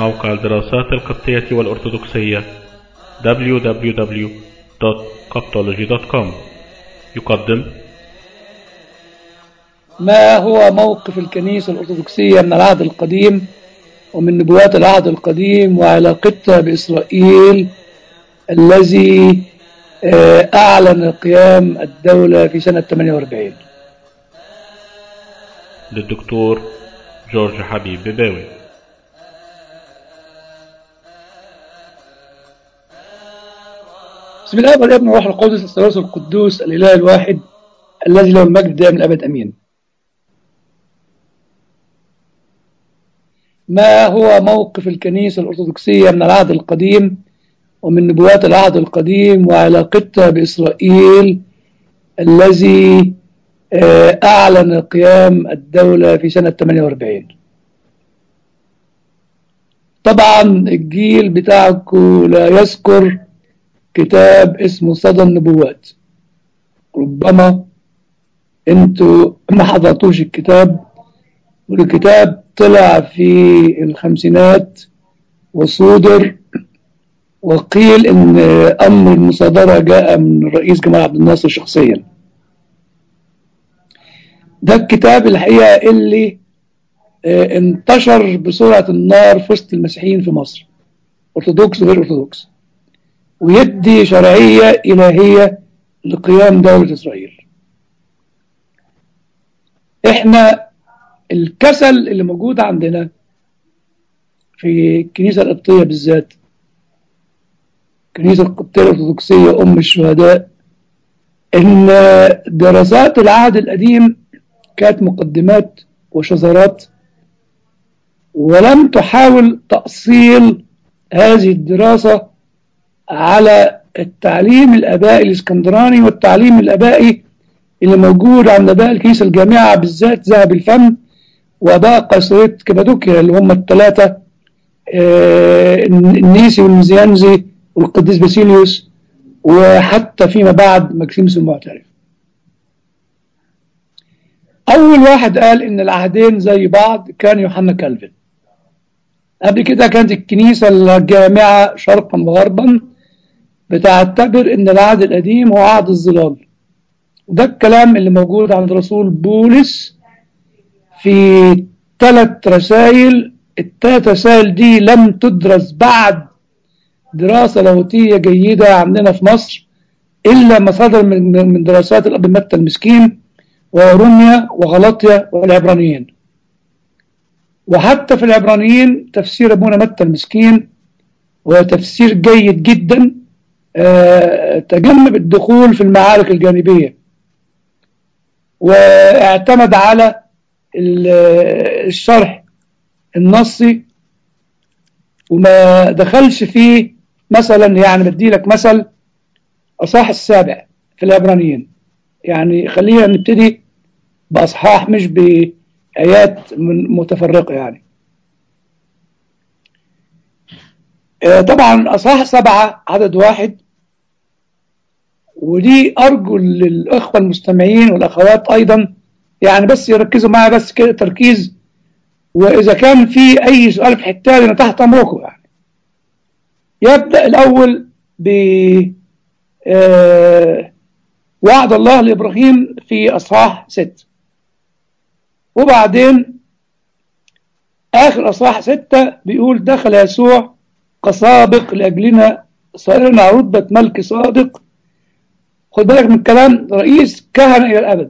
موقع الدراسات القبطية والأرثوذكسية www.coptology.com يقدم ما هو موقف الكنيسة الأرثوذكسية من العهد القديم ومن نبوات العهد القديم وعلاقتها بإسرائيل الذي آه، أعلن قيام الدولة في سنة 48 للدكتور جورج حبيب بباوي بسم الله والابن والروح القدس الثلاث القدوس الإله الواحد الذي له المجد دائما الأبد أمين ما هو موقف الكنيسة الأرثوذكسية من العهد القديم ومن نبوات العهد القديم وعلاقتها بإسرائيل الذي آه، أعلن قيام الدولة في سنة 48 طبعا الجيل بتاعكم لا يذكر كتاب اسمه صدى النبوات ربما انتوا ما حضرتوش الكتاب والكتاب طلع في الخمسينات وصودر وقيل ان امر المصادرة جاء من الرئيس جمال عبد الناصر شخصيا ده الكتاب الحقيقة اللي آه، انتشر بسرعة النار في وسط المسيحيين في مصر أرثوذكس وغير أرثوذكس ويدي شرعية إلهية لقيام دولة إسرائيل إحنا الكسل اللي موجود عندنا في الكنيسة القبطية بالذات الكنيسة القبطية الأرثوذكسية أم الشهداء إن دراسات العهد القديم كانت مقدمات وشذرات ولم تحاول تأصيل هذه الدراسة على التعليم الآبائي الإسكندراني والتعليم الآبائي اللي موجود عند آباء الكنيسة الجامعة بالذات ذهب الفم وآباء قيصرية كبادوكيا اللي هم الثلاثة آه، النيسي والمزيانزي والقديس باسيليوس وحتى فيما بعد مكسيموس المعترف أول واحد قال إن العهدين زي بعض كان يوحنا كالفن قبل كده كانت الكنيسة الجامعة شرقا وغربا بتعتبر إن العهد القديم هو عهد الظلال وده الكلام اللي موجود عند رسول بولس في ثلاث رسائل الثلاث رسائل دي لم تدرس بعد دراسة لاهوتية جيدة عندنا في مصر إلا ما صدر من من دراسات الأب متى المسكين وروميا وغلطيا والعبرانيين وحتى في العبرانيين تفسير أبونا متى المسكين وتفسير جيد جدا آه، تجنب الدخول في المعارك الجانبية واعتمد على ال- الشرح النصي وما دخلش فيه مثلا يعني بدي لك مثل أصحاح السابع في العبرانيين يعني خلينا نبتدي بأصحاح مش بآيات من متفرقة يعني آه، طبعا أصحاح سبعة عدد واحد ودي أرجو للإخوة المستمعين والأخوات أيضا يعني بس يركزوا معايا بس كده تركيز وإذا كان في أي سؤال في حتة أنا تحت أمركم يعني يبدأ الأول ب آه، وعد الله لإبراهيم في أصحاح ست وبعدين آخر أصحاح ستة بيقول دخل يسوع كسابق لأجلنا صائرنا رتبة ملك صادق خد بالك من الكلام رئيس كهنة إلى الأبد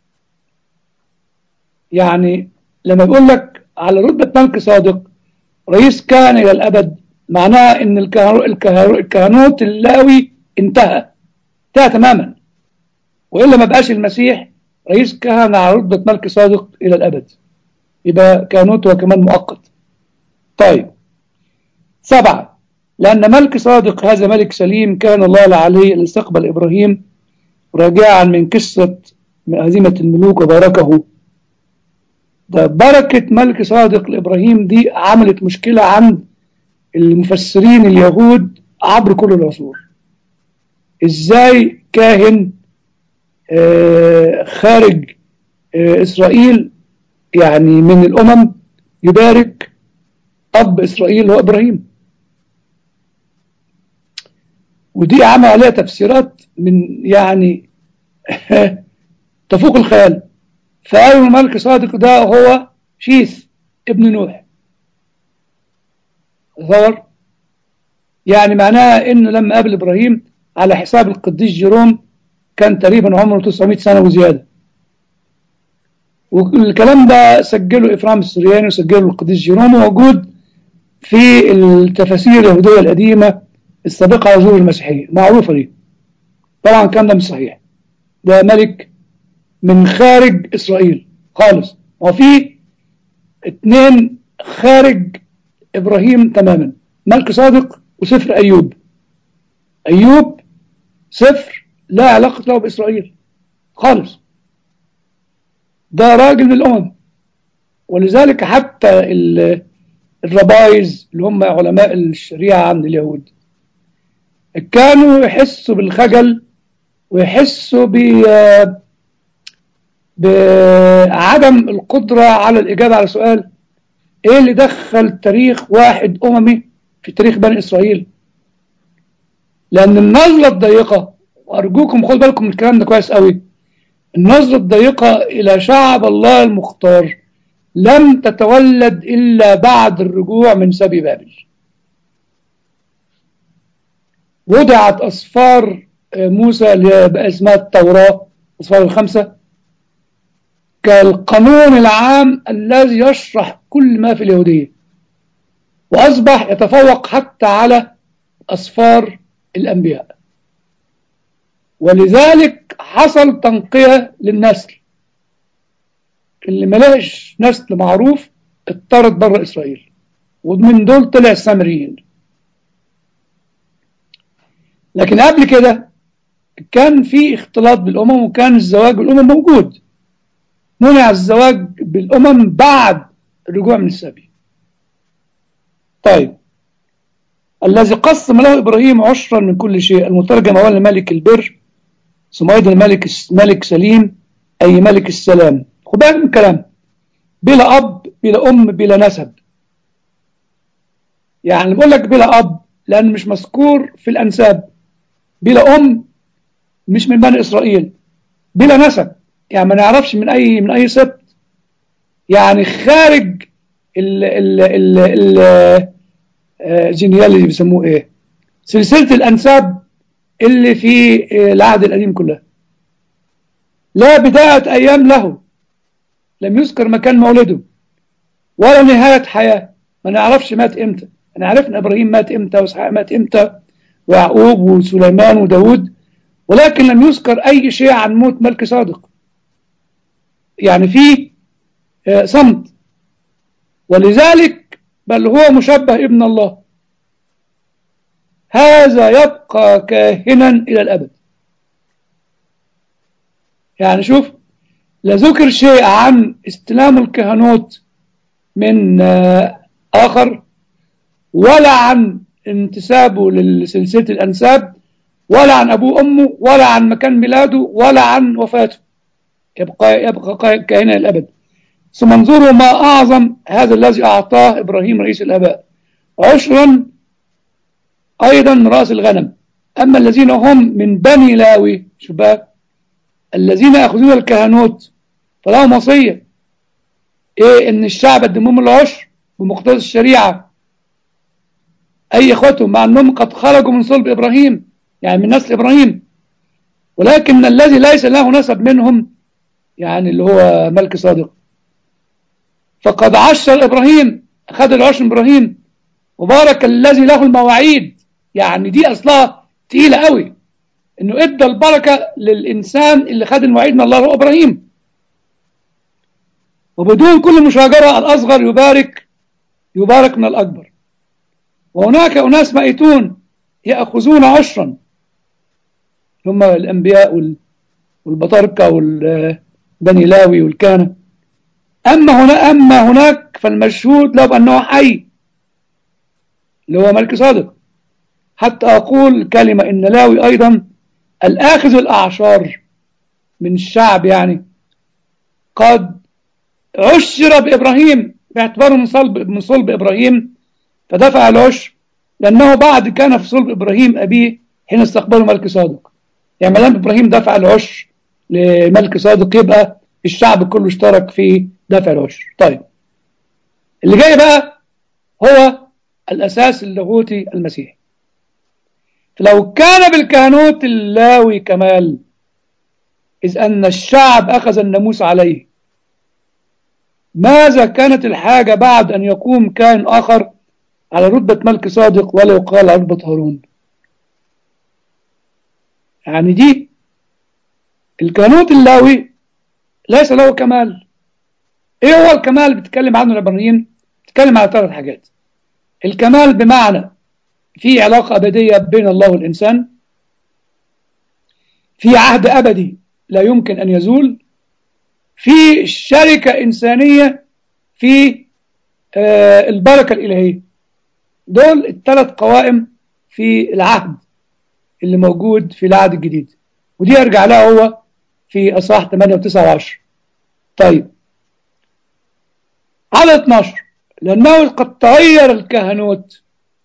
يعني لما بيقول لك على رتبة ملك صادق رئيس كهنة إلى الأبد معناها إن الكهنو- الكهنو- الكهنوت اللاوي انتهى انتهى تماما وإلا ما بقاش المسيح رئيس كهنة على رتبة ملك صادق إلى الأبد يبقى كهنوته كمان مؤقت طيب سبعة لأن ملك صادق هذا ملك سليم كان الله العلي اللي استقبل إبراهيم راجعا من قصة هزيمة الملوك وباركه ده بركة ملك صادق لإبراهيم دي عملت مشكلة عند المفسرين اليهود عبر كل العصور إزاي كاهن آه، خارج آه، إسرائيل يعني من الأمم يبارك أب إسرائيل هو إبراهيم ودي عمل عليها تفسيرات من يعني تفوق الخيال فقالوا الملك صادق ده هو شيث ابن نوح تصور يعني معناها انه لما قابل ابراهيم على حساب القديس جيروم كان تقريبا عمره 900 سنه وزياده والكلام ده سجله افرام السرياني وسجله القديس جيروم موجود في التفاسير اليهوديه القديمه السابقه على ظهور المسيحيه معروفه دي طبعا الكلام ده مش صحيح ده ملك من خارج اسرائيل خالص وفي اتنين خارج ابراهيم تماما ملك صادق وسفر ايوب ايوب سفر لا علاقه له باسرائيل خالص ده راجل من الامم ولذلك حتى الربايز اللي هم علماء الشريعه عند اليهود كانوا يحسوا بالخجل ويحسوا ب بعدم القدرة على الإجابة على سؤال إيه اللي دخل تاريخ واحد أممي في تاريخ بني إسرائيل لأن النظرة الضيقة وأرجوكم خدوا بالكم من الكلام ده كويس قوي النظرة الضيقة إلى شعب الله المختار لم تتولد إلا بعد الرجوع من سبي بابل وضعت أصفار موسى اللي بقى اسمها التوراة أصفار الخمسة كالقانون العام الذي يشرح كل ما في اليهودية وأصبح يتفوق حتى على أصفار الأنبياء ولذلك حصل تنقية للنسل اللي ملاش نسل معروف اضطرد بره إسرائيل ومن دول طلع السامريين لكن قبل كده كان في اختلاط بالأمم وكان الزواج بالأمم موجود منع الزواج بالأمم بعد الرجوع من السبي طيب الذي قسم له إبراهيم عشرا من كل شيء المترجم أولا ملك البر ثم أيضا ملك ملك سليم أي ملك السلام خد بالك من الكلام بلا أب بلا أم بلا نسب يعني بقول لك بلا أب لأن مش مذكور في الأنساب بلا أم مش من بني إسرائيل بلا نسب يعني ما نعرفش من أي من أي سبت يعني خارج ال ال ال ال جينيال اللي بيسموه إيه سلسلة الأنساب اللي في العهد القديم كلها لا بداية أيام له لم يذكر مكان مولده ولا نهاية حياة ما نعرفش مات إمتى أنا عرفنا إبراهيم مات إمتى وإسحاق مات إمتى ويعقوب وسليمان وداود ولكن لم يذكر أي شيء عن موت ملك صادق يعني في صمت ولذلك بل هو مشبه ابن الله هذا يبقى كاهنا إلى الأبد يعني شوف لا ذكر شيء عن استلام الكهنوت من آخر ولا عن انتسابه لسلسلة الأنساب ولا عن أبوه أمه ولا عن مكان ميلاده ولا عن وفاته يبقى يبقى كائنا الأبد ثم انظروا ما أعظم هذا الذي أعطاه إبراهيم رئيس الآباء عشرا أيضا رأس الغنم أما الذين هم من بني لاوي شباب الذين يأخذون الكهنوت فلهم وصية إيه إن الشعب يقدمهم العشر بمقتضى الشريعة أي إخوتهم مع أنهم قد خرجوا من صلب إبراهيم يعني من نسل إبراهيم ولكن الذي ليس له نسب منهم يعني اللي هو ملك صادق فقد عشر إبراهيم أخذ العشر من إبراهيم وبارك الذي له المواعيد يعني دي أصلها تقيلة قوي إنه إدى البركة للإنسان اللي خد المواعيد من الله هو إبراهيم وبدون كل مشاجرة الأصغر يبارك يبارك من الأكبر وهناك أناس مائتون يأخذون عشرا هم الأنبياء والبطاركة والبني لاوي والكهنة أما هنا أما هناك فالمشهود له بأنه حي اللي هو ملك صادق حتى أقول كلمة إن لاوي أيضا الآخذ الأعشار من الشعب يعني قد عشر بإبراهيم باعتباره من صلب من صلب إبراهيم فدفع العشر لأنه بعد كان في صلب إبراهيم أبيه حين استقبله ملك صادق يعني ما دام إبراهيم دفع العشر لملك صادق يبقى الشعب كله اشترك في دفع العشر طيب اللي جاي بقى هو الأساس اللاهوتي المسيحي فلو كان بالكهنوت اللاوي كمال إذ أن الشعب أخذ الناموس عليه ماذا كانت الحاجة بعد أن يقوم كائن آخر على رتبة ملك صادق ولا يقال على رتبة هارون يعني دي الكهنوت اللاوي ليس له كمال ايه هو الكمال اللي بتتكلم عنه العبرانيين بتتكلم على ثلاث حاجات الكمال بمعنى في علاقة أبدية بين الله والإنسان في عهد أبدي لا يمكن أن يزول في شركة إنسانية في آه البركة الإلهية دول الثلاث قوائم في العهد اللي موجود في العهد الجديد ودي يرجع لها هو في أصحاح 8 و9 و10 طيب عدد 12 لأنه قد تغير الكهنوت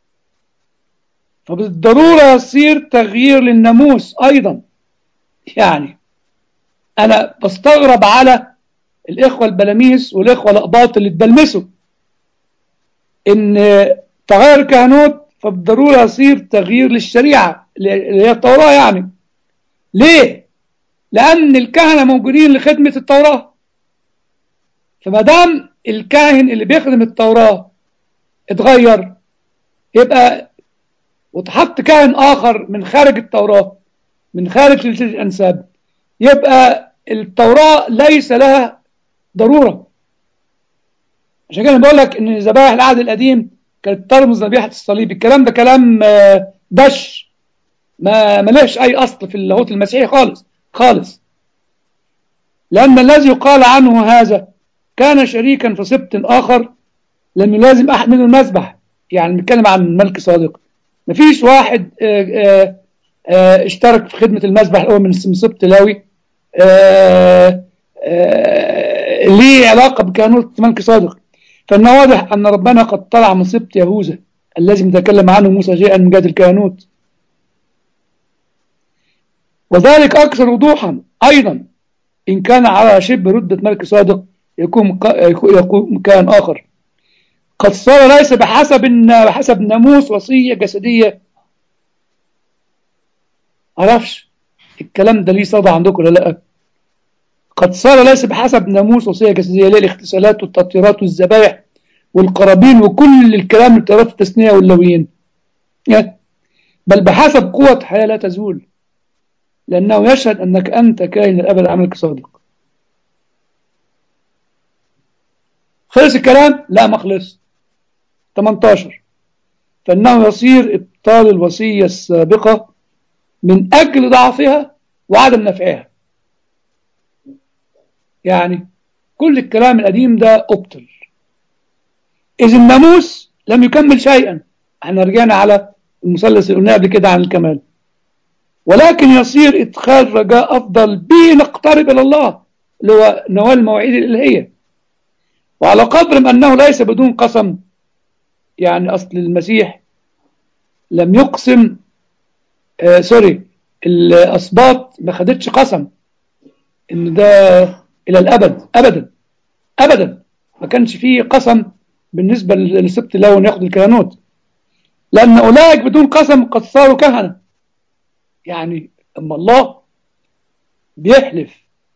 فبالضرورة يصير تغيير للناموس أيضا يعني أنا بستغرب على الإخوة البلاميس والإخوة الأقباط اللي اتبلمسوا إن تغير الكهنوت فبالضرورة يصير تغيير للشريعة اللي هي التوراة يعني ليه؟ لأن الكهنة موجودين لخدمة التوراة فما دام الكاهن اللي بيخدم التوراة اتغير يبقى وتحط كاهن آخر من خارج التوراة من خارج سلسلة الأنساب يبقى التوراة ليس لها ضرورة عشان كده بقول لك ان ذبائح العهد القديم كانت ترمز ذبيحة الصليب الكلام ده كلام دش ما ملهش اي اصل في اللاهوت المسيحي خالص خالص لان الذي يقال عنه هذا كان شريكا في سبط اخر لم يلازم احد منه المذبح يعني بنتكلم عن ملك صادق مفيش واحد آآ آآ اشترك في خدمة المذبح الأول من سبط لاوي ليه علاقة بكهنوت ملك صادق فإن واضح أن ربنا قد طلع من سبط يهوذا الذي متكلم عنه موسى شيئا من جهة الكهنوت وذلك أكثر وضوحا أيضا إن كان على شبه ردة ملك صادق يكون يكون كان آخر قد صار ليس بحسب بحسب ناموس وصية جسدية عرفش الكلام ده ليه صدى عندكم ولا لا قد صار ليس بحسب ناموس وصية جسدية ليه الاغتسالات والتطهيرات والذبائح والقرابين وكل الكلام اللي بتعرف التثنية واللويين بل بحسب قوة حياة لا تزول لأنه يشهد أنك أنت كائن الأبد عملك صادق خلص الكلام لا ما خلص 18 فإنه يصير إبطال الوصية السابقة من أجل ضعفها وعدم نفعها يعني كل الكلام القديم ده أبطل إذ الناموس لم يكمل شيئا احنا رجعنا على المثلث اللي قلناه قبل كده عن الكمال ولكن يصير إدخال رجاء أفضل به نقترب إلى الله اللي هو نوال المواعيد الإلهية وعلى قدر من أنه ليس بدون قسم يعني أصل المسيح لم يقسم آه سوري الأسباط ما خدتش قسم إن ده إلى الأبد أبدا أبدا ما كانش فيه قسم بالنسبة للسبت له ياخد الكهنوت لأن أولئك بدون قسم قد صاروا كهنة يعني أما الله بيحلف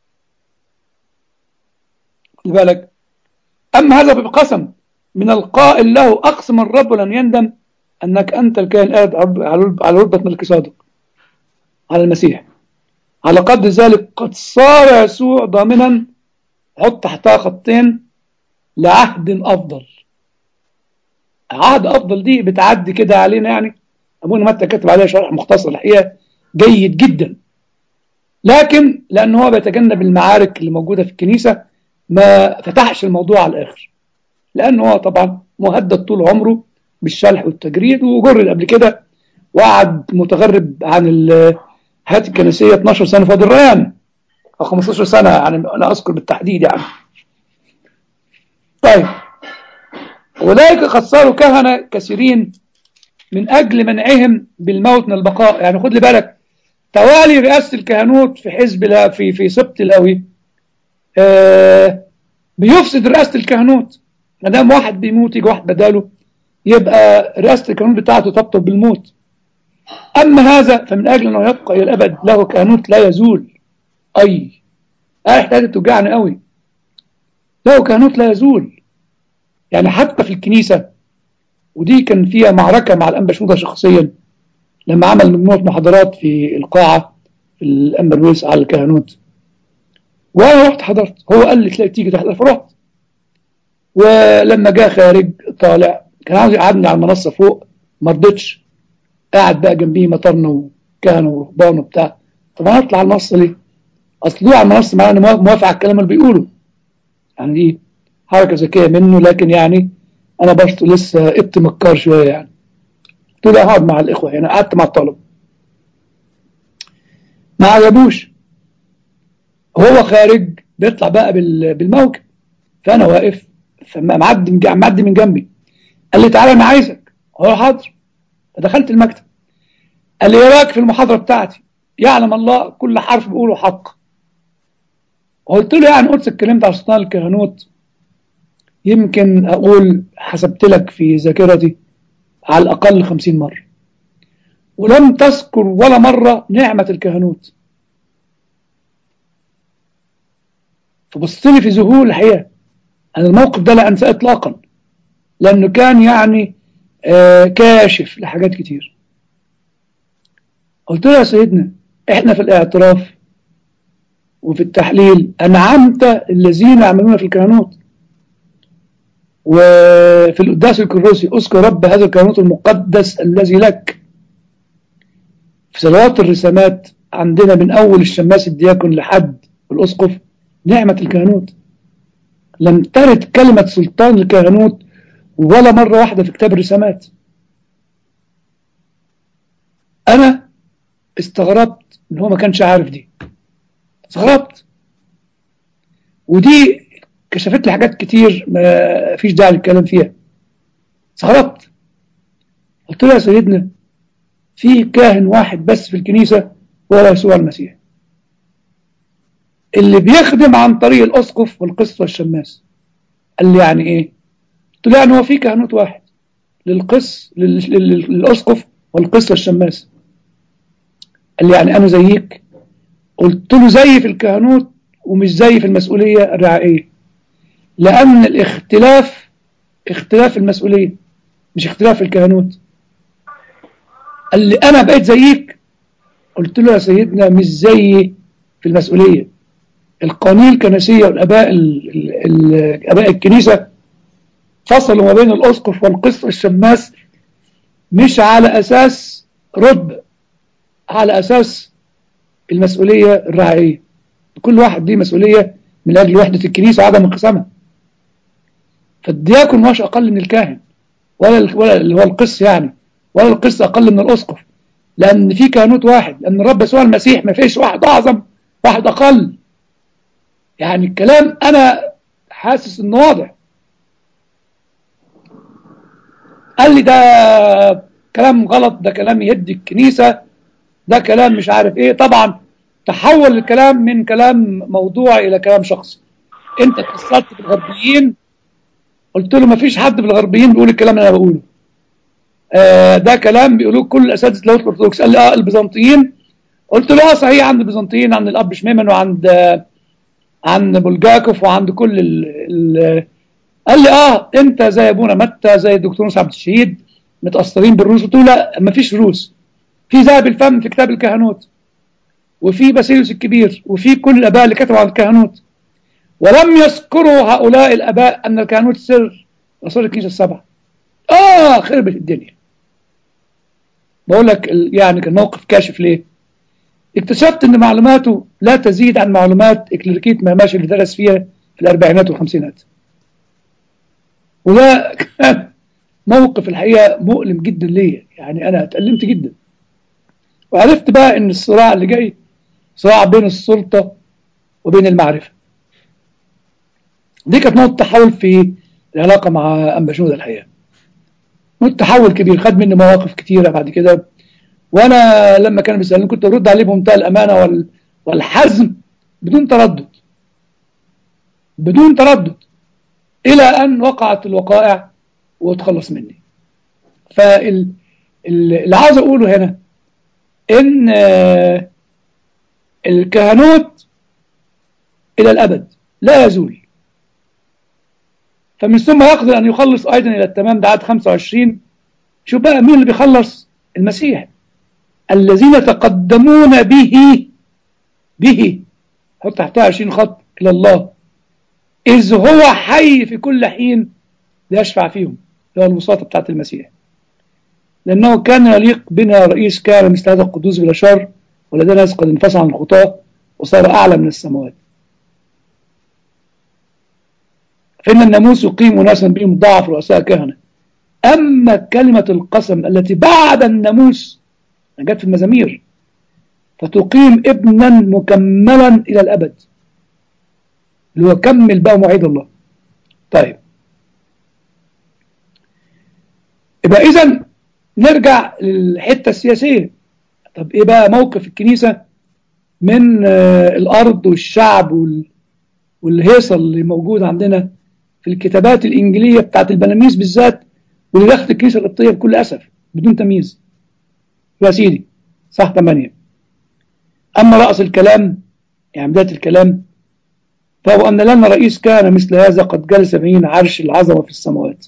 خد بالك أما هذا بقسم من القائل له أقسم الرب لن يندم أنك أنت الكائن على رتبة ملك صادق على المسيح على قدر ذلك قد صار يسوع ضامنا حط تحتها خطين لعهد أفضل عهد أفضل دي بتعدي كده علينا يعني أبونا متى كاتب عليها شرح مختصر الحقيقة جيد جدا لكن لأنه هو بيتجنب المعارك اللي موجودة في الكنيسة ما فتحش الموضوع على الآخر لأنه هو طبعا مهدد طول عمره بالشلح والتجريد وجرد قبل كده وقعد متغرب عن الحياة الكنسية 12 سنة في وادي الريان أو 15 سنة يعني أنا أذكر بالتحديد يعني طيب أولئك قد صاروا كهنة كثيرين من أجل منعهم بالموت من البقاء يعني خد لي بالك توالي رئاسة الكهنوت في حزب لا في في سبط القوي آه بيفسد رئاسة الكهنوت ما دام واحد بيموت يجي واحد بداله يبقى رئاسة الكهنوت بتاعته تبطل بالموت أما هذا فمن أجل أنه يبقى إلى الأبد له كهنوت لا يزول أي آه احتاجت توجعني قوي له كهنوت لا يزول يعني حتى في الكنيسة ودي كان فيها معركة مع الأنبا شنودة شخصيا لما عمل مجموعة محاضرات في القاعة في الأنبا لويس على الكهنوت وأنا رحت حضرت هو قال لي تلاقي تيجي تحضر فرحت ولما جاء خارج طالع كان عاوز يقعدني على المنصة فوق ما رضيتش قاعد بقى جنبيه مطرنا وكهنة ورهبان وبتاع طب انا اطلع على المنصة ليه؟ اصل على المنصة معناه انا موافق على الكلام اللي بيقوله يعني دي حركة ذكية منه لكن يعني انا برضه لسه قبت مكار شوية يعني قلت له اقعد مع الاخوة هنا قعدت مع الطلبة ما عجبوش هو خارج بيطلع بقى بالموكب فانا واقف فمعدي معدي من جنبي قال لي تعالى انا عايزك هو حاضر فدخلت المكتب قال لي ايه رايك في المحاضره بتاعتي يعلم الله كل حرف بقوله حق قلت له يعني قلت اتكلمت على سلطان الكهنوت يمكن اقول حسبت لك في ذاكرتي على الاقل خمسين مره ولم تذكر ولا مره نعمه الكهنوت فبصت لي في ذهول الحقيقه انا الموقف ده لا انساه اطلاقا لانه كان يعني آه كاشف لحاجات كتير قلت له يا سيدنا احنا في الاعتراف وفي التحليل انعمت الذين يعملون في الكهنوت وفي القداس الكروسي اذكر رب هذا الكهنوت المقدس الذي لك في صلوات الرسامات عندنا من اول الشماس الدياكون لحد الاسقف نعمه الكهنوت لم ترد كلمه سلطان الكهنوت ولا مرة واحدة في كتاب الرسامات أنا استغربت إن هو ما كانش عارف دي استغربت ودي كشفت لي حاجات كتير ما فيش داعي للكلام فيها استغربت قلت له يا سيدنا في كاهن واحد بس في الكنيسة وهو يسوع المسيح اللي بيخدم عن طريق الأسقف والقس والشماس قال لي يعني إيه قلت له يعني هو في كهنوت واحد للقس للأسقف والقس والشماس قال لي يعني أنا زيك قلت له زي في الكهنوت ومش زي في المسؤولية الرعائية لأن الاختلاف اختلاف المسؤولية مش اختلاف الكهنوت قال لي أنا بقيت زيك قلت له يا سيدنا مش زي في المسؤولية القانون الكنسية والأباء أباء الكنيسة فصلوا ما بين الأسقف والقس والشماس مش على أساس رتب على أساس المسؤولية الرعائية كل واحد ليه مسؤولية من أجل وحدة الكنيسة وعدم انقسامها فالدياكون مش أقل من الكاهن ولا ولا اللي هو القس يعني ولا القس أقل من الأسقف لأن في كهنوت واحد لأن الرب يسوع المسيح ما فيش واحد أعظم واحد أقل يعني الكلام أنا حاسس إنه واضح قال لي ده كلام غلط ده كلام يهدي الكنيسة ده كلام مش عارف ايه طبعا تحول الكلام من كلام موضوعي الى كلام شخصي انت اتصلت بالغربيين قلت له ما فيش حد بالغربيين بيقول الكلام اللي انا بقوله آه ده كلام بيقولوه كل اساتذه اللاهوت الارثوذكس قال لي اه البيزنطيين قلت له اه صحيح عند البيزنطيين عند الاب شميمن وعند آه عند بولجاكوف وعند كل ال ال قال لي اه انت زي ابونا متى زي الدكتور موسى عبد الشهيد متاثرين بالروس قلت له لا ما فيش روس في ذهب الفم في كتاب الكهنوت وفي باسيليوس الكبير وفي كل الاباء اللي كتبوا عن الكهنوت ولم يذكروا هؤلاء الاباء ان الكهنوت سر رسول الكنيسه السبعه اه خربت الدنيا بقول لك يعني كان موقف كاشف ليه اكتشفت ان معلوماته لا تزيد عن معلومات اكليريكيه مهماش اللي درس فيها في الاربعينات والخمسينات وده كان موقف الحقيقه مؤلم جدا ليا يعني انا اتألمت جدا وعرفت بقى ان الصراع اللي جاي صراع بين السلطه وبين المعرفه دي كانت نقطه تحول في العلاقة مع أنبا شنودة الحقيقة تحول كبير خد مني مواقف كتيرة بعد كده وأنا لما كانوا بيسألوني كنت أرد عليه بمنتهى الأمانة وال... والحزم بدون تردد بدون تردد إلى أن وقعت الوقائع وتخلص مني فال اللي عاوز أقوله هنا إن الكهنوت إلى الأبد لا يزول فمن ثم يقدر أن يخلص أيضا إلى التمام ده عدد 25 شوف بقى مين اللي بيخلص المسيح الذين تقدمون به به حط تحتها 20 خط إلى الله إذ هو حي في كل حين ليشفع فيهم اللي هو الوساطة بتاعت المسيح لأنه كان يليق بنا رئيس كان مثل هذا القدوس بلا شر ولدينا ناس قد انفصل عن الخطاة وصار أعلى من السماوات فإن الناموس يقيم ناسا بهم ضعف رؤساء كهنة أما كلمة القسم التي بعد الناموس جت في المزامير فتقيم ابنا مكملا إلى الأبد اللي هو كمل بقى موعد الله طيب يبقى إذا نرجع للحتة السياسية طب إيه بقى موقف الكنيسة من آه الأرض والشعب وال... والهيصة اللي موجود عندنا في الكتابات الإنجيلية بتاعت البلاميس بالذات واللي دخلت الكنيسة القبطية بكل أسف بدون تمييز يا سيدي صح 8 أما رأس الكلام يعني بداية الكلام فهو أن لنا رئيس كان مثل هذا قد جلس بين عرش العظمة في السماوات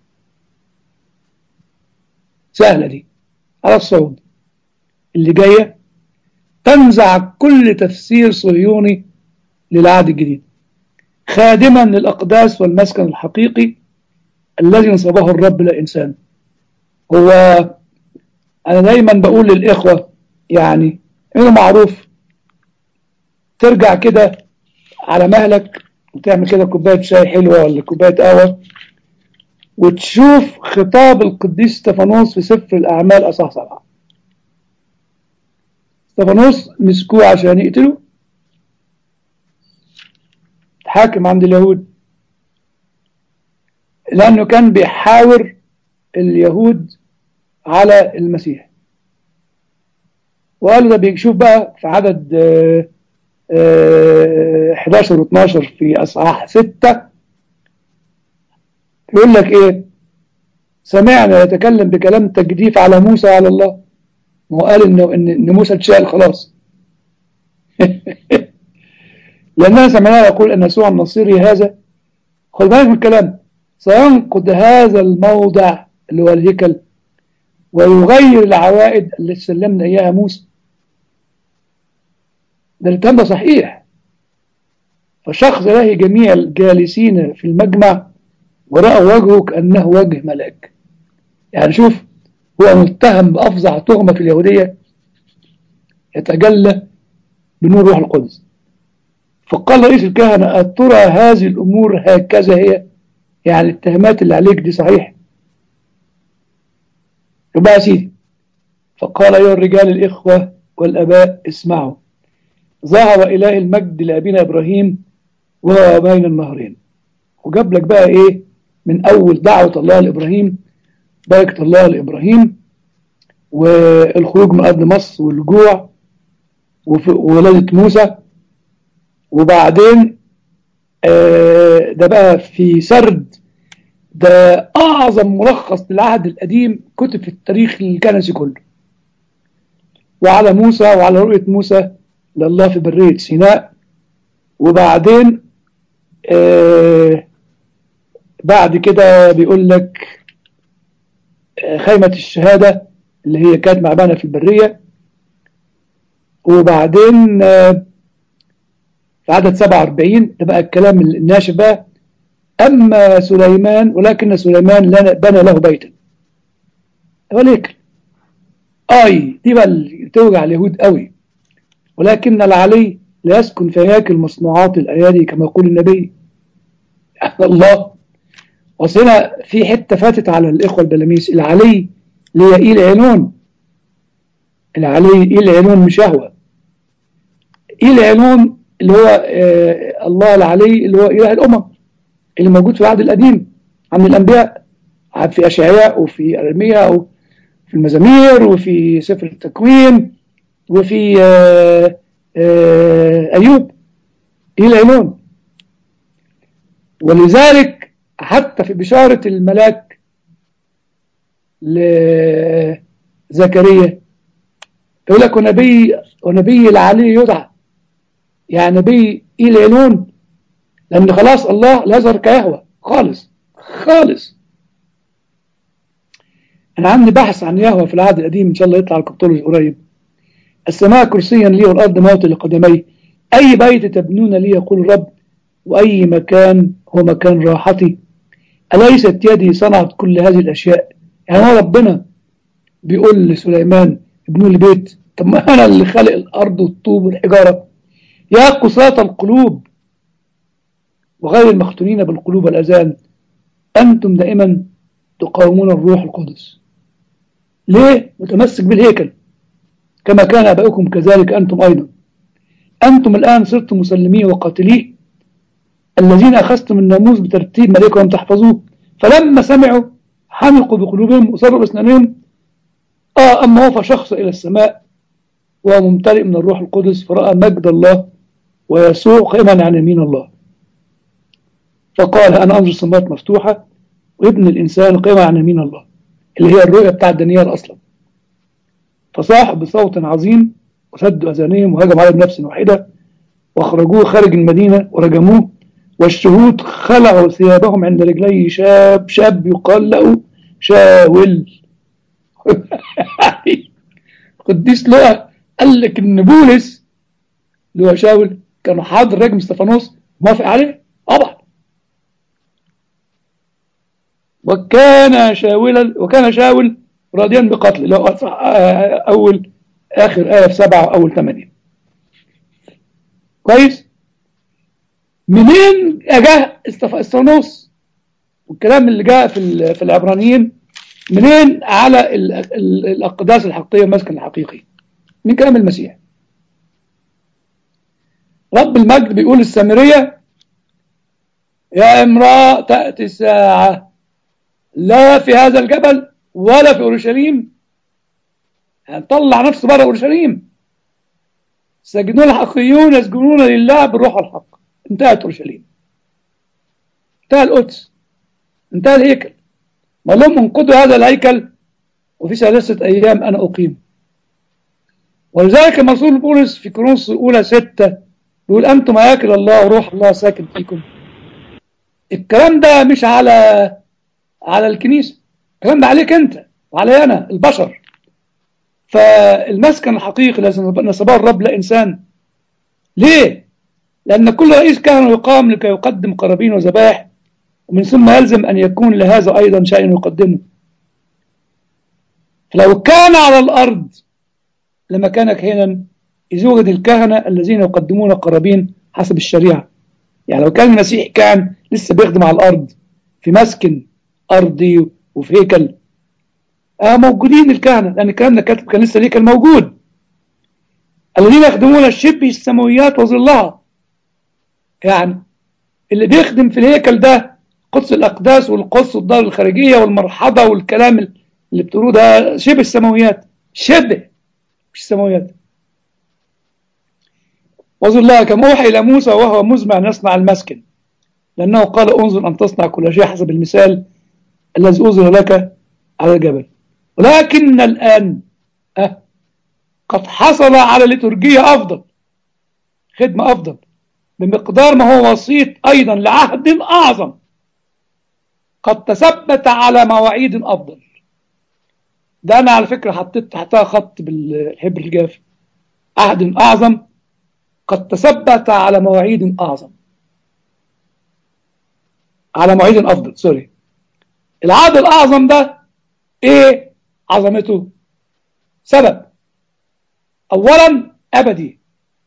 سهلة دي على الصعود اللي جاية تنزع كل تفسير صهيوني للعهد الجديد خادما للأقداس والمسكن الحقيقي الذي نصبه الرب للإنسان هو أنا دايما بقول للإخوة يعني إنه معروف ترجع كده على مهلك وتعمل كده كوباية شاي حلوة ولا كوباية قهوة وتشوف خطاب القديس استفانوس في سفر الأعمال أصح سبعة استفانوس مسكوه عشان يقتلوا حاكم عند اليهود لأنه كان بيحاور اليهود على المسيح وقالوا ده بيشوف بقى في عدد آآ آآ 11 و 12 في أصحاح 6 يقول لك إيه سمعنا يتكلم بكلام تجديف على موسى وعلى الله وقال إنه إن موسى اتشال خلاص لأننا سمعناه يقول أن يسوع النصيري هذا خد بالك من الكلام سينقض هذا الموضع اللي هو الهيكل ويغير العوائد التي سلمنا إياها موسى ده الكلام ده صحيح فشخص إلهي جميع الجالسين في المجمع ورأى وجهه كأنه وجه ملاك يعني شوف هو متهم بأفظع تهمة في اليهودية يتجلى بنور روح القدس فقال رئيس الكهنة أترى هذه الأمور هكذا هي يعني التهمات اللي عليك دي صحيح يبقى يا سيدي فقال أيها الرجال الإخوة والأباء اسمعوا ظهر إله المجد لأبينا إبراهيم وهو بين النهرين وجاب لك بقى إيه من أول دعوة الله لإبراهيم بركة الله لإبراهيم والخروج من أرض مصر والجوع وولادة موسى وبعدين آه ده بقى في سرد ده أعظم ملخص للعهد القديم كتب في التاريخ الكنسي كله وعلى موسى وعلى رؤية موسى لله في برية سيناء وبعدين آه بعد كده بيقول لك آه خيمة الشهادة اللي هي كانت معبانة في البرية وبعدين آه في عدد 47 ده بقى الكلام الناشف بقى أما سليمان ولكن سليمان بنى له بيتا ولكن آي دي بقى اللي توجع اليهود قوي ولكن العلي لا يسكن في هياكل مصنوعات الأيادي كما يقول النبي الله وصلنا في حتة فاتت على الإخوة البلاميس العلي اللي هي إيل عينون العلي إيل عينون مش يهوى إيل عينون اللي هو آه الله العلي اللي هو إله الأمم اللي موجود في العهد القديم عن الأنبياء في أشعياء وفي أرميا وفي المزامير وفي سفر التكوين وفي آآ آآ أيوب إلى عينون ولذلك حتى في بشارة الملاك لزكريا يقول لك ونبي ونبي العلي يدعى يعني نبي إلى عينون لأن خلاص الله لا يظهر كيهوى خالص خالص أنا عندي بحث عن يهوى في العهد القديم إن شاء الله يطلع الكبتولوجي قريب السماء كرسيا لي والأرض موت لقدمي أي بيت تبنون لي يقول الرب وأي مكان هو مكان راحتي أليست يدي صنعت كل هذه الأشياء يعني هو ربنا بيقول لسليمان ابنوا لي بيت طب ما أنا اللي خلق الأرض والطوب والحجارة يا قساة القلوب وغير المختونين بالقلوب والأذان أنتم دائما تقاومون الروح القدس ليه؟ متمسك بالهيكل كما كان أبائكم كذلك أنتم أيضا أنتم الآن صرتم مسلمين وقاتليه الذين أخذتم الناموس بترتيب ملائكة ولم تحفظوه فلما سمعوا حمقوا بقلوبهم وصروا بأسنانهم آه أما هو فشخص إلى السماء وهو ممتلئ من الروح القدس فرأى مجد الله ويسوع قائما عن يمين الله فقال أنا أنظر السماوات مفتوحة وابن الإنسان قائما عن يمين الله اللي هي الرؤية بتاع دانيال أصلا فصاح بصوت عظيم وسدوا أذانهم وهجم عليه بنفس واحدة واخرجوه خارج المدينة ورجموه والشهود خلعوا ثيابهم عند رجلي شاب شاب يقال له شاول قديس لقى قال لك ان بولس اللي هو شاول كانوا حاضر رجم استفانوس موافق عليه طبعا وكان شاولا وكان شاول راضيا بقتله لو اول اخر ايه في سبعه واول ثمانيه كويس منين جاء استفانوس والكلام اللي جاء في في العبرانيين منين على ال ال الاقداس الحقيقيه والمسكن الحقيقي من كلام المسيح رب المجد بيقول السامريه يا امراه تاتي الساعه لا في هذا الجبل ولا في اورشليم هنطلع نفسه بره اورشليم الساجدون الحقيقيون يسجدون لله بالروح الحق انتهت اورشليم انتهى القدس انتهى الهيكل ما لهم انقضوا هذا الهيكل وفي ثلاثة أيام أنا أقيم ولذلك المرسول بولس في كورنثوس الأولى ستة يقول أنتم هياكل الله وروح الله ساكن فيكم الكلام ده مش على على الكنيسة الكلام ده عليك أنت وعلي أنا البشر فالمسكن الحقيقي لازم نصبه الرب لا إنسان ليه؟ لأن كل رئيس كهنة يقام لكي يقدم قرابين وذبائح ومن ثم يلزم أن يكون لهذا أيضا شيء يقدمه فلو كان على الأرض لما كان كهنا إذ يوجد الكهنة الذين يقدمون قرابين حسب الشريعة يعني لو كان المسيح كان لسه بيخدم على الأرض في مسكن أرضي وفي هيكل آه موجودين الكهنة لأن الكلام ده كاتب كان لسه الهيكل موجود الذين يخدمون الشبه السماويات وظلها يعني اللي بيخدم في الهيكل ده قدس الأقداس والقدس والدار الخارجية والمرحضة والكلام اللي بتقولوه ده شبه السماويات شبه مش السماويات وظل الله كما أوحي إلى موسى وهو مزمع أن يصنع المسكن لأنه قال انظر أن تصنع كل شيء حسب المثال الذي أظهر لك على الجبل ولكن الآن أه قد حصل على لترجية أفضل خدمة أفضل بمقدار ما هو وسيط أيضا لعهد أعظم قد تثبت على مواعيد أفضل ده أنا على فكرة حطيت تحتها خط بالحبر الجاف عهد أعظم قد تثبت على مواعيد أعظم على مواعيد أفضل سوري العهد الأعظم ده إيه عظمته سبب أولا أبدي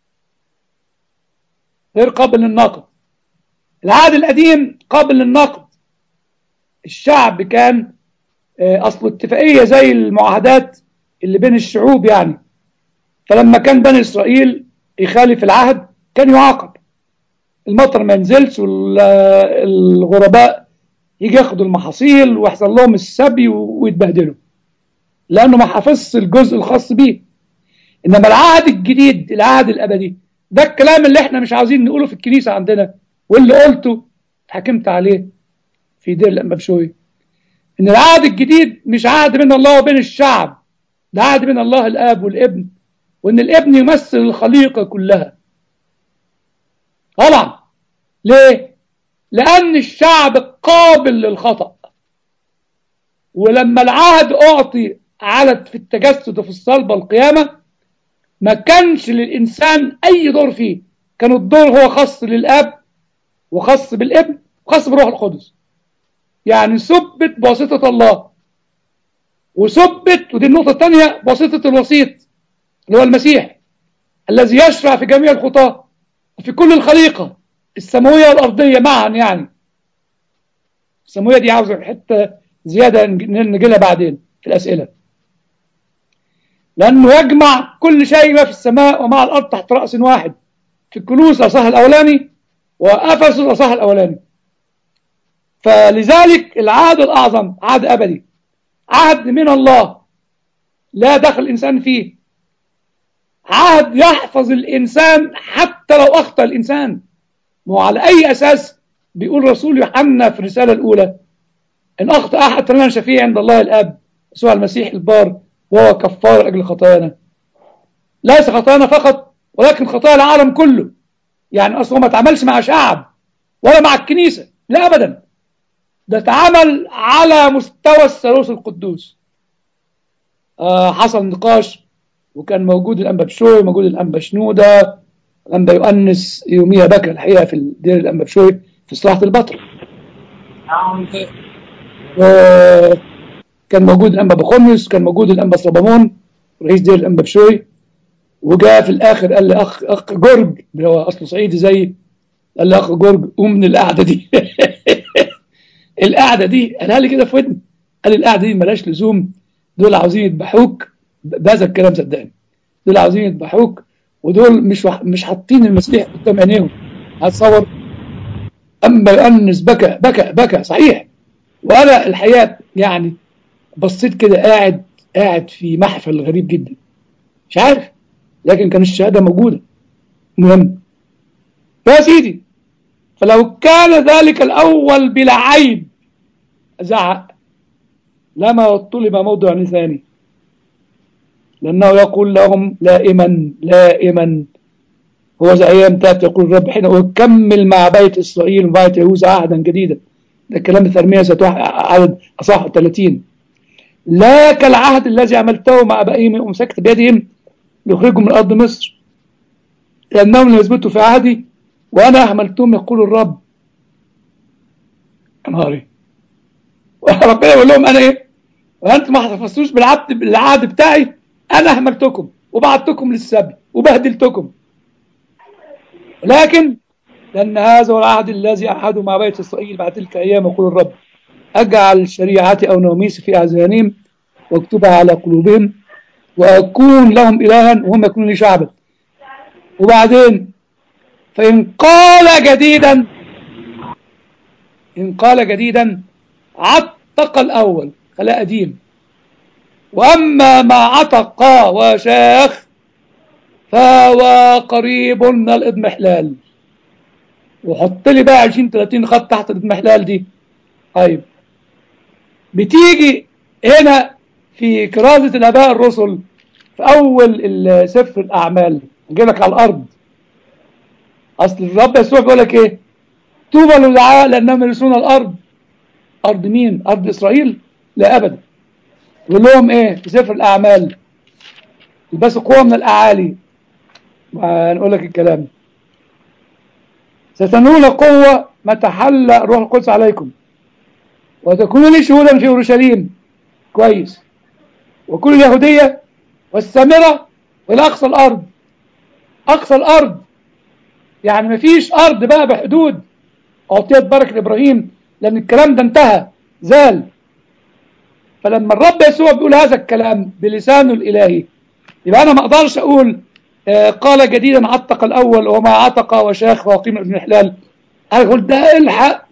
غير قابل للنقد العهد القديم قابل للنقد الشعب كان أصل اتفاقية زي المعاهدات اللي بين الشعوب يعني فلما كان بني إسرائيل يخالف العهد كان يعاقب المطر ما ينزلش والغرباء يجي ياخدوا المحاصيل ويحصل لهم السبي ويتبهدلوا لانه ما حافظش الجزء الخاص بيه انما العهد الجديد العهد الابدي ده الكلام اللي احنا مش عاوزين نقوله في الكنيسه عندنا واللي قلته حكمت عليه في دير الانبا بشوي ان العهد الجديد مش عهد بين الله وبين الشعب ده عهد بين الله الاب والابن وان الابن يمثل الخليقه كلها طبعا ليه لان الشعب قابل للخطا ولما العهد اعطي على في التجسد وفي الصلبه القيامه ما كانش للانسان اي دور فيه كان الدور هو خاص للاب وخاص بالابن وخاص بالروح القدس يعني ثبت بواسطه الله وثبت ودي النقطه الثانيه بواسطه الوسيط اللي هو المسيح الذي يشرع في جميع الخطاه وفي كل الخليقه السماويه والارضيه معا يعني السماويه دي عاوزه حته زياده نجي لها بعدين في الاسئله لانه يجمع كل شيء ما في السماء ومع الارض تحت راس واحد في الكنوز الاصح الاولاني وافسس الاصح الاولاني فلذلك العهد الاعظم عهد ابدي عهد من الله لا دخل الانسان فيه عهد يحفظ الانسان حتى لو اخطا الانسان وعلى اي اساس بيقول رسول يوحنا في الرساله الاولى ان اخطا احد فلنا شفيع عند الله الاب يسوع المسيح البار وهو كفار اجل خطايانا ليس خطايانا فقط ولكن خطايا العالم كله يعني اصلا ما تعملش مع شعب ولا مع الكنيسه لا ابدا ده اتعمل على مستوى الثالوث القدوس آه حصل نقاش وكان موجود الانبا بشوي موجود الانبا شنوده الانبا يؤنس يوميها بكى الحقيقه في دير الانبا بشوي في صلاحه البطر كان موجود الانبا بخميس كان موجود الانبا صبامون رئيس دير الانبا بشوي وجاء في الاخر قال لي اخ اخ جورج اللي هو اصله صعيدي زي قال لي اخ جورج قوم من القعده دي القعده دي قالها لي كده في ودني قال لي القعده دي ملهاش لزوم دول عاوزين يذبحوك بهذا الكلام صدقني دول عاوزين يذبحوك ودول مش وح... مش حاطين المسيح قدام عينيهم هتصور اما يؤنس بكى بكى بكى صحيح وانا الحقيقه يعني بصيت كده قاعد قاعد في محفل غريب جدا مش عارف لكن كان الشهاده موجوده مهم يا سيدي فلو كان ذلك الاول بلا عيب زعق لما طلب موضع ثاني لأنه يقول لهم لائما لائما هو زي أيام تات يقول الرب حين أكمل مع بيت إسرائيل وبيت يهوذا عهدا جديدا ده الكلام الترمية عدد أصح 30 لا كالعهد الذي عملته مع أبائهم ومسكت بيدهم ليخرجوا من أرض مصر لأنهم لم يثبتوا في عهدي وأنا أهملتهم يقول الرب نهاري وربنا يقول لهم أنا إيه وأنتم ما حفظتوش بالعهد بالعهد بتاعي أنا أهملتكم وبعتكم للسبي وبهدلتكم لكن لأن هذا هو العهد الذي أعهده مع بيت إسرائيل بعد تلك الأيام يقول الرب أجعل شريعتي أو نوميسي في أذهانهم واكتبها على قلوبهم وأكون لهم إلها وهم يكونون لي شعبا وبعدين فإن قال جديدا إن قال جديدا عتق الأول خلاء قديم وأما ما عتق وشاخ فهو قريب من الإضمحلال وحط لي بقى 20 30 خط تحت الإضمحلال دي طيب بتيجي هنا في كرازة الآباء الرسل في أول سفر الأعمال نجيب لك على الأرض أصل الرب يسوع بيقول لك إيه طوبى للدعاء لأنهم يرثون الأرض أرض مين؟ أرض إسرائيل؟ لا أبدا يقول لهم إيه في سفر الأعمال البسوا قوة من الأعالي نقول لك الكلام ستنول قوة متى حل الروح القدس عليكم وتكونوا لي شهودا في اورشليم كويس وكل اليهودية والسامرة والى اقصى الارض اقصى الارض يعني مفيش ارض بقى بحدود اعطيت بركة ابراهيم لان الكلام ده انتهى زال فلما الرب يسوع بيقول هذا الكلام بلسانه الالهي يبقى انا ما اقدرش اقول آه قال جديدا عتق الاول وما عتق وشاخ وقيم ابن حلال انا اقول ده الحق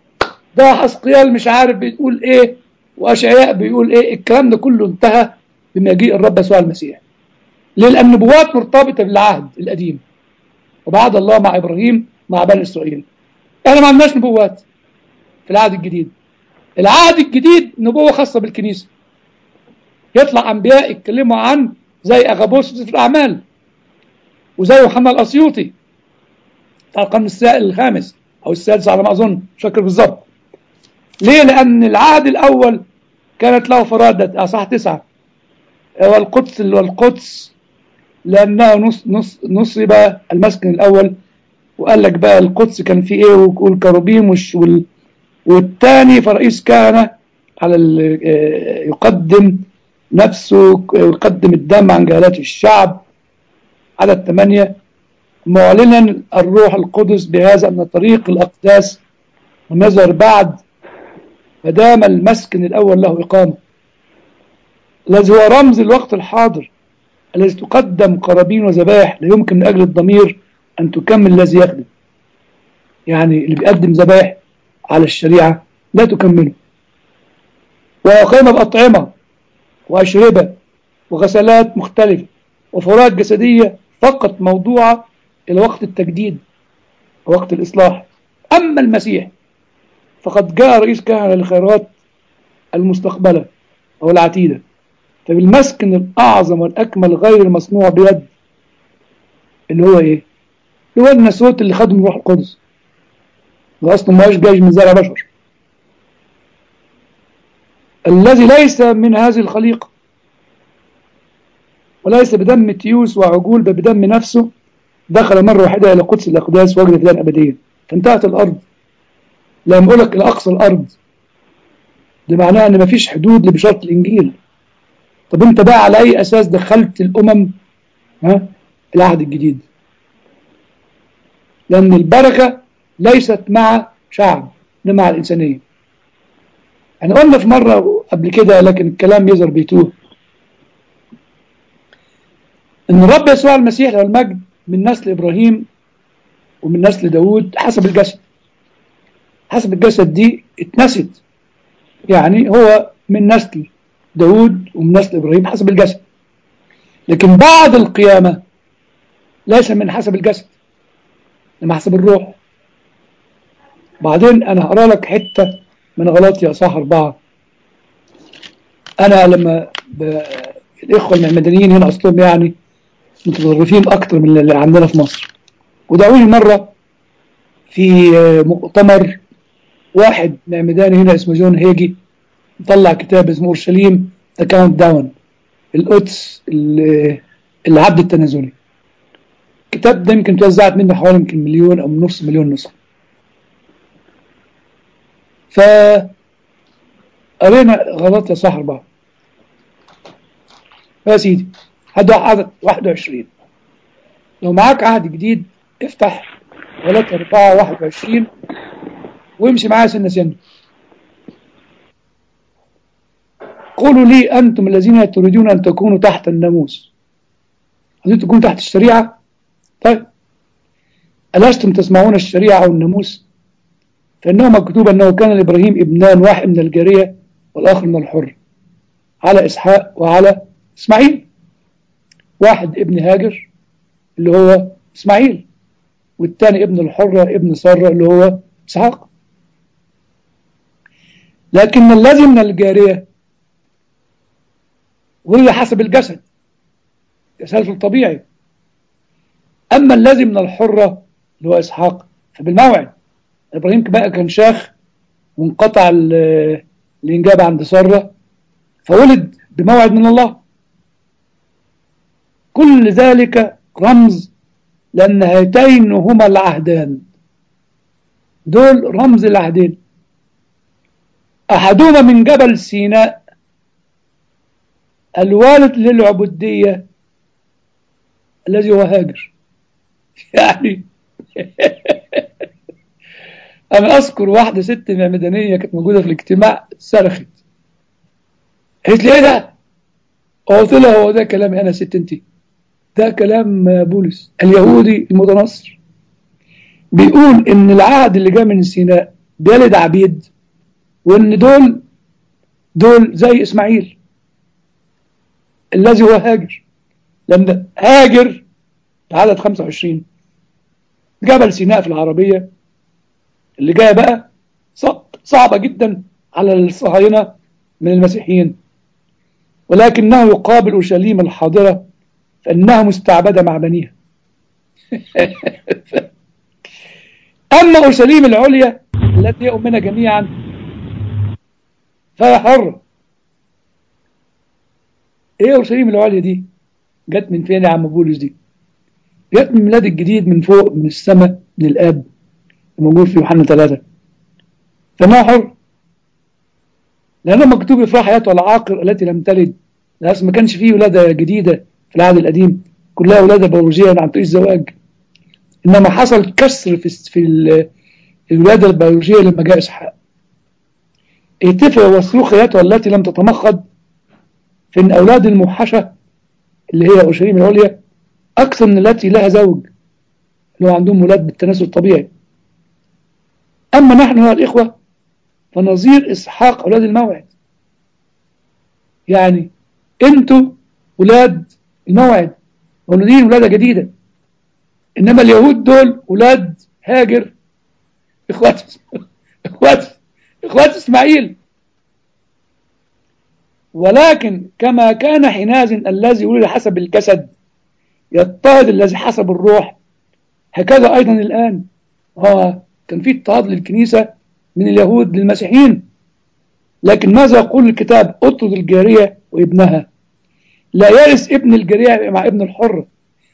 ده حسقيال مش عارف بيقول ايه واشعياء بيقول ايه الكلام ده كله انتهى بمجيء الرب يسوع المسيح ليه لان النبوات مرتبطه بالعهد القديم وبعد الله مع ابراهيم مع بني اسرائيل احنا ما عندناش نبوات في العهد الجديد العهد الجديد نبوه خاصه بالكنيسه يطلع انبياء يتكلموا عن زي اغابوس في الاعمال وزي يوحنا الاسيوطي بتاع القرن الخامس او السادس على ما اظن مش فاكر بالظبط ليه لان العهد الاول كانت له فرادة اصح تسعة والقدس والقدس لانه نص نص نصب المسكن الاول وقال لك بقى القدس كان فيه ايه والكروبيم وال والثاني فرئيس كهنة على يقدم نفسه ويقدم الدم عن جهالات الشعب عدد ثمانية معلنا الروح القدس بهذا أن طريق الأقداس ونظر بعد فدام المسكن الأول له إقامة الذي هو رمز الوقت الحاضر الذي تقدم قرابين وذبائح لا يمكن من أجل الضمير أن تكمل الذي يخدم يعني اللي بيقدم ذبائح على الشريعة لا تكمله وإقامة بأطعمة وأشربة وغسلات مختلفة وفروات جسدية فقط موضوعة إلى وقت التجديد ووقت الإصلاح أما المسيح فقد جاء رئيس كهنة للخيرات المستقبلة أو العتيدة فبالمسكن الأعظم والأكمل غير المصنوع بيد اللي هو إيه؟ اللي هو النسوت اللي خدوا من روح القدس ده أصلا ما جاي من زرع بشر الذي ليس من هذه الخليقة وليس بدم تيوس وعجول بل بدم نفسه دخل مرة واحدة إلى قدس الأقداس وجد فلان أبديا فانتهت الأرض لما بقول لك إلى أقصى الأرض ده معناه إن مفيش حدود لبشارة الإنجيل طب أنت بقى على أي أساس دخلت الأمم ها العهد الجديد لأن البركة ليست مع شعب إنما مع الإنسانية احنا قلنا في مرة قبل كده لكن الكلام يظهر بيتوه ان الرب يسوع المسيح له المجد من نسل ابراهيم ومن نسل داود حسب الجسد حسب الجسد دي اتنست يعني هو من نسل داود ومن نسل ابراهيم حسب الجسد لكن بعد القيامة ليس من حسب الجسد انما حسب الروح بعدين انا هقرا لك حته من غلطي صح أربعة أنا لما ب... الإخوة المدنيين هنا أصلهم يعني متطرفين أكتر من اللي عندنا في مصر ودعوني مرة في مؤتمر واحد معمداني هنا اسمه جون هيجي طلع كتاب اسمه أورشليم ذا كاونت داون القدس العبد التنازلي الكتاب ده يمكن توزعت منه حوالي يمكن مليون أو نص مليون نسخة فقرينا غلط يا صح أربعة يا سيدي هذا عدد 21 لو معاك عهد جديد افتح غلط 4 21 وامشي معايا سنة سنة قولوا لي أنتم الذين تريدون أن تكونوا تحت الناموس عايزين تكونوا تحت الشريعة طيب ألستم تسمعون الشريعة أو الناموس فإنه مكتوب أنه كان لإبراهيم ابنان واحد من الجارية والآخر من الحر على إسحاق وعلى إسماعيل واحد ابن هاجر اللي هو إسماعيل والثاني ابن الحرة ابن سارة اللي هو إسحاق لكن الذي من الجارية ولد حسب الجسد تسلسل طبيعي أما الذي من الحرة اللي هو إسحاق فبالموعد إبراهيم بقى كان شاخ وانقطع الإنجاب عند سارة فولد بموعد من الله كل ذلك رمز لأن هاتين هما العهدان دول رمز العهدين أحدهما من جبل سيناء الوالد للعبودية الذي هو هاجر يعني أنا أذكر واحدة ست مدنية كانت موجودة في الاجتماع صرخت قالت لي إيه ده؟ قلت لها هو ده كلامي أنا ست أنت ده كلام بولس اليهودي المتنصر بيقول إن العهد اللي جاء من سيناء بيلد عبيد وان دول دول زي اسماعيل الذي هو هاجر لان هاجر في عدد 25 جبل سيناء في العربية اللي جاية بقى صعبة جدا على الصهاينة من المسيحيين ولكنه يقابل أورشليم الحاضرة فإنها مستعبدة مع بنيها أما أورشليم العليا التي يؤمنها جميعا فهي حرة إيه أورشليم العليا دي جت من فين يا عم بولس دي جت من الميلاد الجديد من فوق من السماء من الآب موجود في يوحنا ثلاثة فما حر لأنه مكتوب افرح حياته العاقر التي لم تلد لأس ما كانش فيه ولادة جديدة في العهد القديم كلها ولادة بيولوجية عن طريق الزواج إنما حصل كسر في في الولادة البيولوجية لما جاء إسحاق اتفق وصلوا حياته التي لم تتمخض في إن أولاد الموحشة اللي هي أورشليم العليا أكثر من التي لها زوج اللي هو عندهم ولاد بالتناسل الطبيعي أما نحن يا الإخوة فنظير إسحاق أولاد الموعد يعني أنتوا ولاد الموعد مولودين ولادة جديدة إنما اليهود دول ولاد هاجر إخوات إخوات إخوات إسماعيل ولكن كما كان حينئذ الذي ولد حسب الجسد يضطهد الذي حسب الروح هكذا أيضا الآن آه كان في اضطهاد للكنيسة من اليهود للمسيحيين لكن ماذا يقول الكتاب اطرد الجارية وابنها لا يرث ابن الجارية مع ابن الحر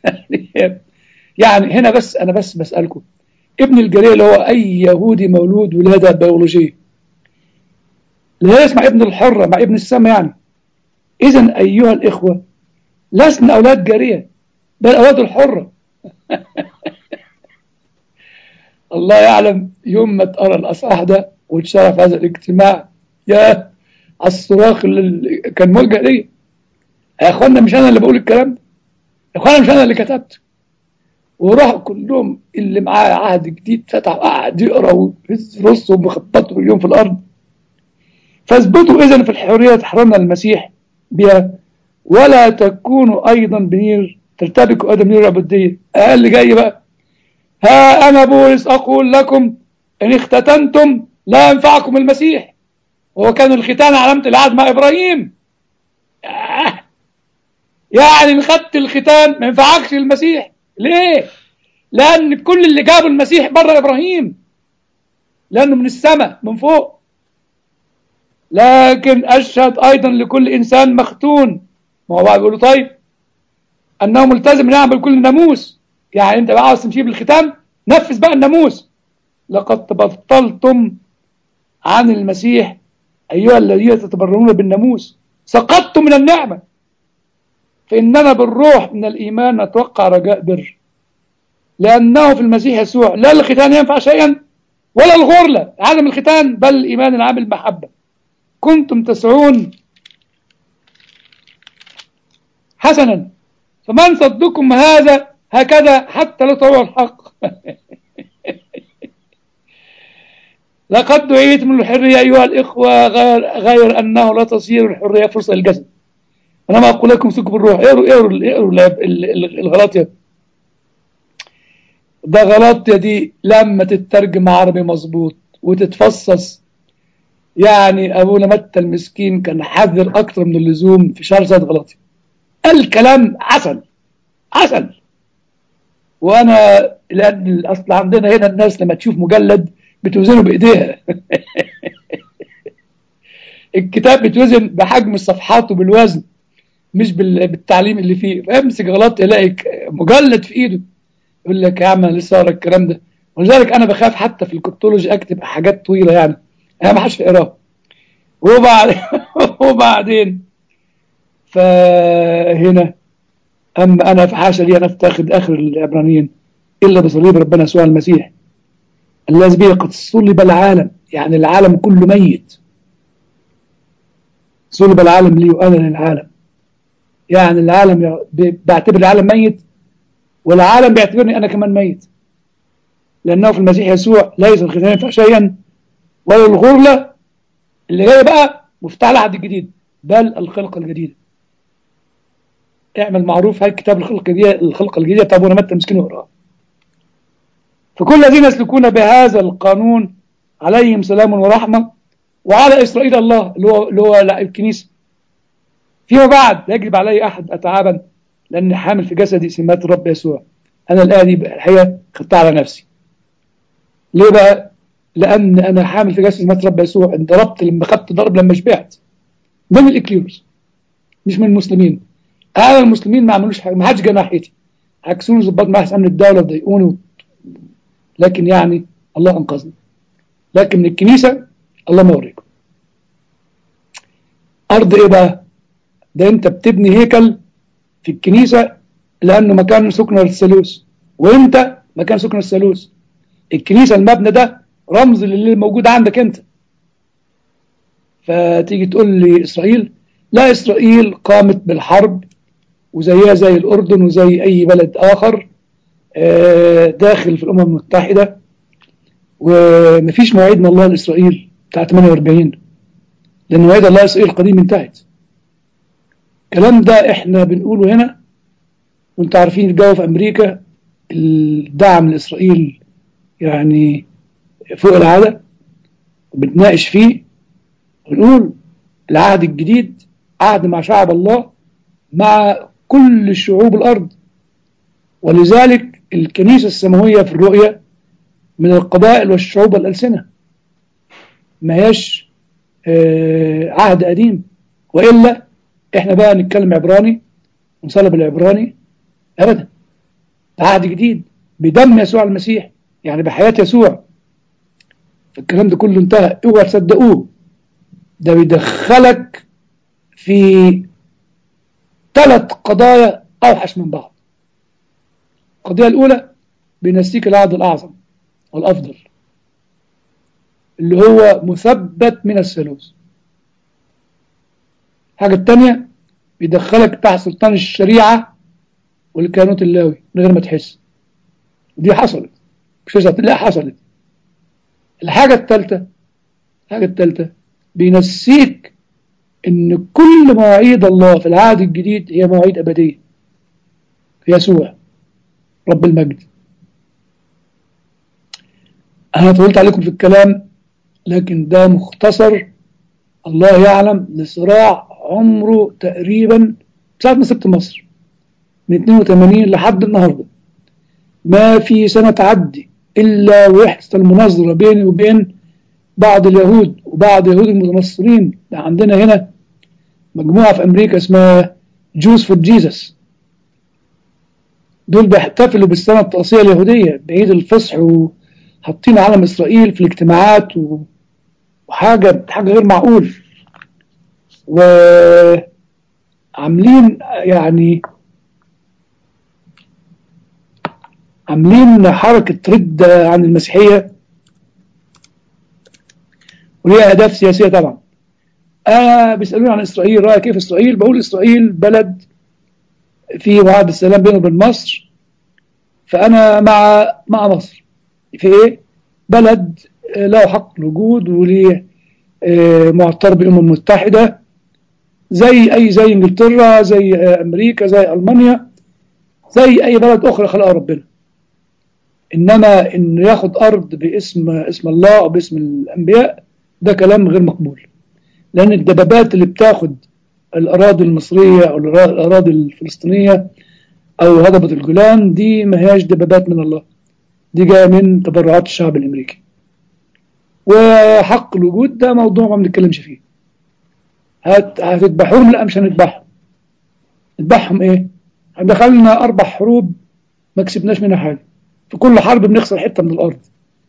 يعني هنا بس أنا بس بسألكم ابن الجارية اللي هو أي يهودي مولود ولادة بيولوجية لا يرث مع ابن الحر مع ابن السماء يعني إذا أيها الإخوة لسنا أولاد جارية بل أولاد الحرة الله يعلم يوم ما تقرا الاصحاح ده وتشرف هذا الاجتماع يا على الصراخ اللي كان موجه ليا يا اخوانا مش انا اللي بقول الكلام ده يا اخوانا مش انا اللي كتبت وراحوا كلهم اللي معاه عهد جديد فتح وقعد يقرا ويهز راسهم ويخبطوا اليوم في الارض فاثبتوا اذا في الحريه تحرمنا المسيح بها ولا تكونوا ايضا بنير ترتبكوا ادم نير العبوديه اقل جاي بقى ها أنا بولس أقول لكم إن اختتنتم لا ينفعكم المسيح وهو كان الختان علامة العهد مع إبراهيم يعني إن خدت الختان ما ينفعكش المسيح ليه؟ لأن كل اللي جابوا المسيح بره إبراهيم لأنه من السماء من فوق لكن أشهد أيضا لكل إنسان مختون ما هو بقى بيقولوا طيب أنه ملتزم يعمل كل ناموس يعني انت بقى عاوز تمشي بالختام نفذ بقى الناموس لقد تبطلتم عن المسيح ايها الذين تتبررون بالناموس سقطتم من النعمه فاننا بالروح من الايمان نتوقع رجاء بر لانه في المسيح يسوع لا الختان ينفع شيئا ولا الغرله عدم الختان بل الايمان العامل المحبه كنتم تسعون حسنا فمن صدكم هذا هكذا حتى لا تطوع الحق لقد دعيت من الحرية أيها الإخوة غير, غير أنه لا تصير الحرية فرصة للجسد أنا ما أقول لكم سكوا بالروح اقروا اقروا اقروا الغلاطية ده غلاطية دي لما تترجم عربي مظبوط وتتفصص يعني أبونا متى المسكين كان حذر أكثر من اللزوم في شهر زاد غلاطية الكلام عسل عسل وانا لان الاصل عندنا هنا الناس لما تشوف مجلد بتوزنه بايديها الكتاب بيتوزن بحجم الصفحات وبالوزن مش بالتعليم اللي فيه فيمسك غلط يلاقي مجلد في ايده يقول لك يا عم انا لسه اقرا الكلام ده ولذلك انا بخاف حتى في الكتولوجي اكتب حاجات طويله يعني انا ما حدش يقراها وبعد وبعدين فهنا أما أنا فحاشا لي أن أفتخذ آخر العبرانيين إلا بصليب ربنا يسوع المسيح الذي به قد صلب العالم يعني العالم كله ميت صلب العالم لي وأنا للعالم يعني العالم بعتبر العالم ميت والعالم بيعتبرني أنا كمان ميت لأنه في المسيح يسوع ليس الختان ينفع شيئا ولا الغرلة اللي جاي بقى مفتاح العهد الجديد بل الخلقة الجديدة اعمل معروف هاي كتاب الخلقة الجديدة الخلقة الجديدة طب وانا متى مسكين واقراه فكل الذين يسلكون بهذا القانون عليهم سلام ورحمة وعلى إسرائيل الله اللي هو اللي هو لا الكنيسة فيما بعد لا يجب علي أحد أتعابا لأن حامل في جسدي سمات الرب يسوع أنا الآية دي الحقيقة خدتها على نفسي ليه بقى؟ لأن أنا حامل في جسدي سمات الرب يسوع انضربت لما خدت ضرب لما شبعت من الإكليروس مش من المسلمين أنا المسلمين ما عملوش حاجة ما حدش جه ناحيتي عكسوني ظباط معي أمن الدولة وضايقوني لكن يعني الله أنقذني لكن من الكنيسة الله ما يوريكم أرض إيه بقى ده أنت بتبني هيكل في الكنيسة لأنه مكان سكن الثالوث وأنت مكان سكن الثالوث الكنيسة المبنى ده رمز للي موجود عندك أنت فتيجي تقول لي إسرائيل لا إسرائيل قامت بالحرب وزيها زي الأردن وزي أي بلد آخر داخل في الأمم المتحدة ومفيش مواعيد من الله لإسرائيل بتاع 48 لأن مواعيد الله لإسرائيل القديم انتهت الكلام ده احنا بنقوله هنا وانت عارفين الجو في أمريكا الدعم لإسرائيل يعني فوق العادة وبنتناقش فيه ونقول العهد الجديد عهد مع شعب الله مع كل شعوب الأرض ولذلك الكنيسة السماوية في الرؤية من القبائل والشعوب والألسنة ما هيش آه عهد قديم وإلا إحنا بقى نتكلم عبراني ونصلي بالعبراني أبدا عهد جديد بدم يسوع المسيح يعني بحياة يسوع فالكلام ده كله انتهى اوعى تصدقوه ده بيدخلك في ثلاث قضايا أوحش من بعض القضية الأولى بينسيك العهد الأعظم والأفضل اللي هو مثبت من الثالوث الحاجة الثانية بيدخلك تحت سلطان الشريعة والكانوت اللاوي من غير ما تحس دي حصلت مش لا حصلت الحاجة الثالثة الحاجة الثالثة بينسيك ان كل مواعيد الله في العهد الجديد هي مواعيد أبدية يسوع رب المجد أنا طولت عليكم في الكلام لكن ده مختصر الله يعلم لصراع عمره تقريبا ساعة ما سبت مصر من 82 لحد النهاردة ما في سنة تعدي إلا ويحدث المناظرة بيني وبين بعض اليهود وبعض يهود المتنصرين عندنا هنا مجموعة في أمريكا اسمها جوز فور جيسس دول بيحتفلوا بالسنة التقصية اليهودية بعيد الفصح وحاطين علم إسرائيل في الاجتماعات وحاجة حاجة غير معقول وعاملين يعني عاملين حركة رد عن المسيحية وليها أهداف سياسية طبعا آه بيسألوني عن إسرائيل رأيك كيف إسرائيل بقول إسرائيل بلد في معاهدة السلام بينه وبين مصر فأنا مع مع مصر في إيه؟ بلد له حق الوجود وليه معتر بالأمم المتحدة زي أي زي إنجلترا زي أمريكا زي ألمانيا زي أي بلد أخرى خلقها ربنا إنما إنه ياخد أرض باسم اسم الله أو باسم الأنبياء ده كلام غير مقبول لأن الدبابات اللي بتاخد الأراضي المصرية أو الأراضي الفلسطينية أو هضبة الجولان دي ما هياش دبابات من الله دي جاية من تبرعات الشعب الأمريكي وحق الوجود ده موضوع ما بنتكلمش فيه هت... هتذبحوهم لا مش هنذبحهم نذبحهم ايه دخلنا أربع حروب ما كسبناش منها حاجة في كل حرب بنخسر حتة من الأرض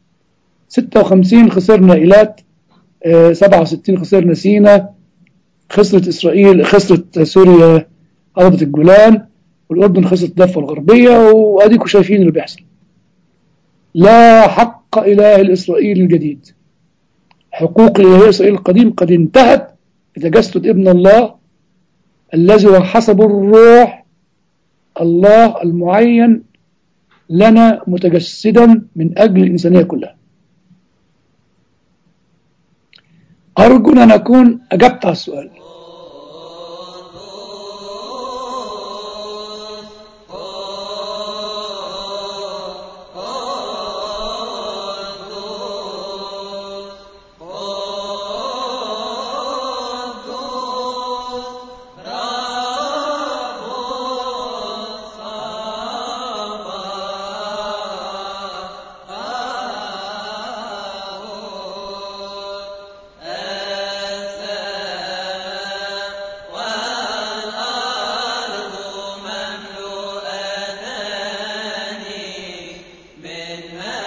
56 خسرنا إيلات آه 67 خسرنا سينا خسرت إسرائيل خسرت سوريا هضبة الجولان والأردن خسرت الضفة الغربية وأديكم شايفين اللي بيحصل لا حق إله الإسرائيلي الجديد حقوق الإله إسرائيل القديم قد انتهت بتجسد ابن الله الذي هو حسب الروح الله المعين لنا متجسدا من أجل الإنسانية كلها أرجو أن أكون أجبت على السؤال من